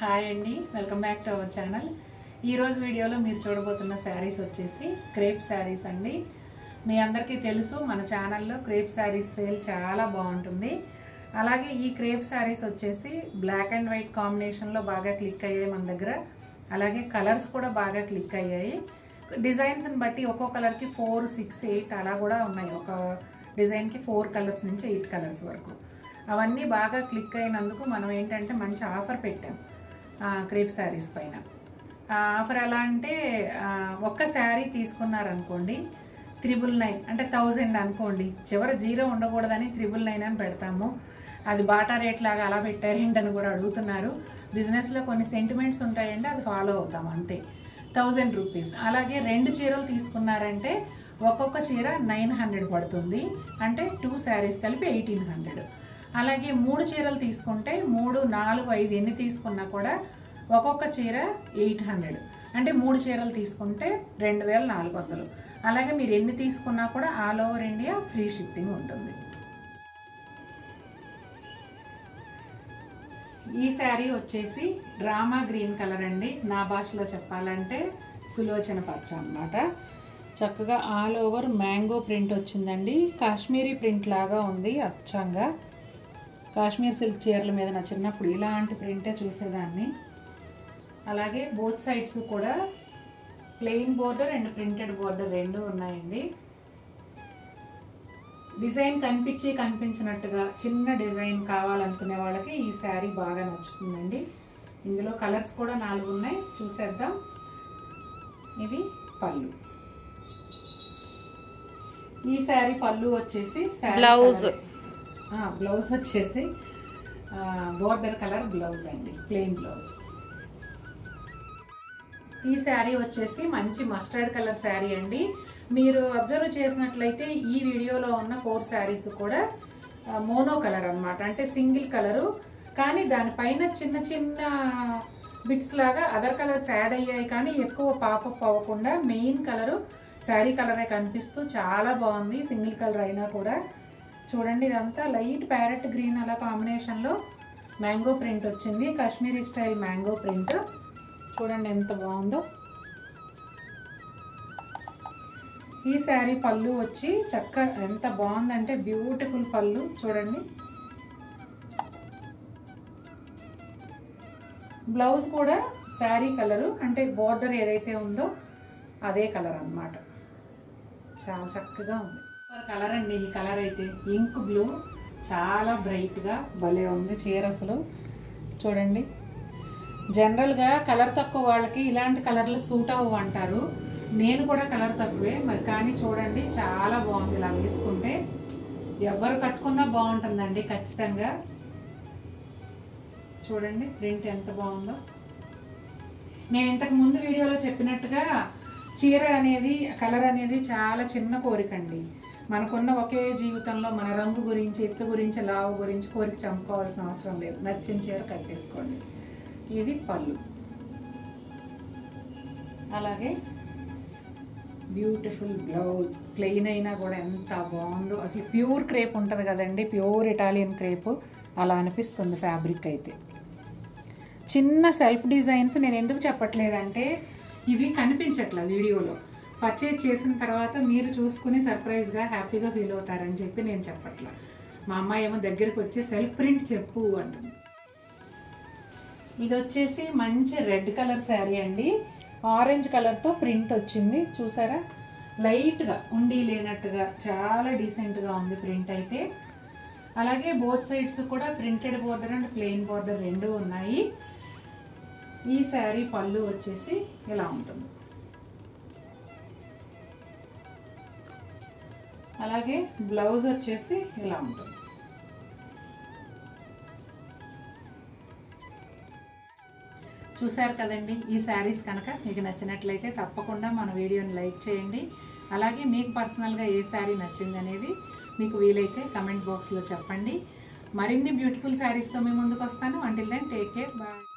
Hi అండి welcome back to our channel ఈరోజు వీడియోలో మీరు చూడబోతున్న శారీస్ వచ్చేసి క్రేప్ శారీస్ అండి మీ అందరికీ తెలుసు మన ఛానల్లో క్రేప్ శారీస్ సేల్ చాలా బాగుంటుంది అలాగే ఈ క్రేప్ శారీస్ వచ్చేసి బ్లాక్ అండ్ వైట్ కాంబినేషన్లో బాగా క్లిక్ అయ్యాయి మన దగ్గర అలాగే కలర్స్ కూడా బాగా క్లిక్ అయ్యాయి డిజైన్స్ని బట్టి ఒక్కో కలర్కి ఫోర్ సిక్స్ ఎయిట్ అలా కూడా ఉన్నాయి ఒక డిజైన్కి ఫోర్ కలర్స్ నుంచి ఎయిట్ కలర్స్ వరకు అవన్నీ బాగా క్లిక్ అయినందుకు మనం ఏంటంటే మంచి ఆఫర్ పెట్టాం ఆ, క్రేప్ శారీస్ పైన ఆ ఆఫర్ ఎలా అంటే ఆ, ఒక్క శారీ తీసుకున్నారనుకోండి త్రిబుల్ నైన్ అంటే థౌజండ్ అనుకోండి చివర జీరో ఉండకూడదని త్రిబుల్ నైన్ అని పెడతాము అది బాటా రేట్ లాగా అలా పెట్టారేంటని కూడా అడుగుతున్నారు బిజినెస్లో కొన్ని సెంటిమెంట్స్ ఉంటాయండి అది ఫాలో అవుతాం అంతే థౌజండ్ రూపీస్ అలాగే రెండు చీరలు తీసుకున్నారంటే ఒక్కొక్క చీర నైన్ హండ్రెడ్ పడుతుంది అంటే టూ శారీస్ కలిపి ఎయిటీన్ హండ్రెడ్ అలాగే మూడు చీరలు తీసుకుంటే మూడు నాలుగు ఐదు ఎన్ని తీసుకున్నా కూడా ఒక్కొక్క చీర ఎయిట్ హండ్రెడ్ అంటే మూడు చీరలు తీసుకుంటే రెండు వేల నాలుగు వందలు అలాగే మీరు ఎన్ని తీసుకున్నా కూడా all over India free shipping ఉంటుంది ఈ శారీ వచ్చేసి డ్రామా గ్రీన్ కలర్ అండి నా భాషలో చెప్పాలంటే సులోచన పచ్చ అన్నమాట చక్కగా ఆల్ ఓవర్ మ్యాంగో ప్రింట్ వచ్చిందండి కాశ్మీరీ ప్రింట్ లాగా ఉంది అచ్చంగా కాశ్మీర్ సిల్క్ చీరల మీద నా చిన్నప్పుడు ఇలాంటి ప్రింటే చూసేదాన్ని అలాగే బోత్ సైడ్స్ కూడా plain border and printed border రెండు ఉన్నాయండి డిజైన్ కనిపించి కనిపించినట్టుగా చిన్న డిజైన్ కావాలనుకునే వాళ్ళకి ఈ శారీ బాగా నచ్చుతుందండి ఇందులో కలర్స్ కూడా నాలుగు ఉన్నాయి చూసేద్దాం ఇది పళ్ళు ఈ శారీ పళ్ళు వచ్చేసి శారీ Blouse. కలర్. ఆ, బ్లౌజ్ వచ్చేసి బోర్డర్ కలర్ బ్లౌజ్ అండి ప్లెయిన్ బ్లౌజ్ ఈ శారీ వచ్చేసి మంచి మస్టర్డ్ కలర్ శారీ అండి మీరు అబ్జర్వ్ చేసినట్లయితే ఈ వీడియోలో ఉన్న ఫోర్ శారీస్ కూడా మోనో కలర్ అన్నమాట అంటే సింగిల్ కలరు కానీ దానిపైన చిన్న చిన్న బిట్స్ లాగా అదర్ కలర్స్ యాడ్ అయ్యాయి కానీ ఎక్కువ పాపప్ అవ్వకుండా మెయిన్ కలరు శారీ కలరే కనిపిస్తూ చాలా బాగుంది సింగిల్ కలర్ అయినా కూడా చూడండి ఇదంతా లైట్ ప్యారెట్ గ్రీన్ అలా కాంబినేషన్లో మ్యాంగో ప్రింట్ వచ్చింది కాశ్మీరీ స్టైల్ మ్యాంగో ప్రింట్ చూడండి ఎంత బాగుందో ఈ శారీ పళ్ళు వచ్చి చక్క ఎంత బాగుందంటే బ్యూటిఫుల్ పళ్ళు చూడండి బ్లౌజ్ కూడా శారీ కలరు అంటే బోర్డర్ ఏదైతే ఉందో అదే కలర్ అన్నమాట చాలా చక్కగా ఉంది కలర్ అండి ఈ కలర్ అయితే ఇంక్ బ్లూ చాలా బ్రైట్గా భలే ఉంది చీర అసలు చూడండి జనరల్గా కలర్ తక్కువ వాళ్ళకి ఇలాంటి కలర్లు సూట్ అవ్వు అంటారు నేను కూడా కలర్ తక్కువే మరి కానీ చూడండి చాలా బాగుంది ఇలా వేసుకుంటే ఎవరు కట్టుకున్నా బాగుంటుందండి ఖచ్చితంగా చూడండి ప్రింట్ ఎంత బాగుందో నేను ఇంతకు ముందు వీడియోలో చెప్పినట్టుగా చీర అనేది కలర్ అనేది చాలా చిన్న కోరిక అండి మనకున్న ఒకే జీవితంలో మన రంగు గురించి ఎత్తు గురించి లావు గురించి కోరిక చంపుకోవాల్సిన అవసరం లేదు నచ్చిన చీర కట్టేసుకోండి ఇది పళ్ళు అలాగే బ్యూటిఫుల్ బ్లౌజ్ ప్లెయిన్ అయినా కూడా ఎంత బాగుందో అసలు ప్యూర్ క్రేప్ ఉంటుంది కదండి ప్యూర్ ఇటాలియన్ క్రేప్ అలా అనిపిస్తుంది ఫ్యాబ్రిక్ అయితే చిన్న సెల్ఫ్ డిజైన్స్ నేను ఎందుకు చెప్పట్లేదంటే ఇవి కనిపించట్లే వీడియోలో పర్చేజ్ చేసిన తర్వాత మీరు చూసుకుని సర్ప్రైజ్గా హ్యాపీగా ఫీల్ అవుతారని చెప్పి నేను చెప్పట్లా మా అమ్మాయి ఏమో దగ్గరికి వచ్చి సెల్ఫ్ ప్రింట్ చెప్పు అంటుంది ఇది వచ్చేసి మంచి రెడ్ కలర్ శారీ అండి ఆరెంజ్ కలర్తో ప్రింట్ వచ్చింది చూసారా లైట్గా ఉండి లేనట్టుగా చాలా డీసెంట్గా ఉంది ప్రింట్ అయితే అలాగే బోత్ సైడ్స్ కూడా printed border and plain border రెండు ఉన్నాయి ఈ శారీ పళ్ళు వచ్చేసి ఇలా ఉంటుంది అలాగే బ్లౌజ్ వచ్చేసి ఇలా ఉంటుంది చూశారు కదండి ఈ శారీస్ కనుక మీకు నచ్చినట్లయితే తప్పకుండా మన వీడియోని లైక్ చేయండి అలాగే మీకు పర్సనల్గా ఏ శారీ నచ్చింది అనేది మీకు వీలైతే కమెంట్ బాక్స్లో చెప్పండి మరిన్ని బ్యూటిఫుల్ శారీస్తో మీ ముందుకు వస్తాను until then take care bye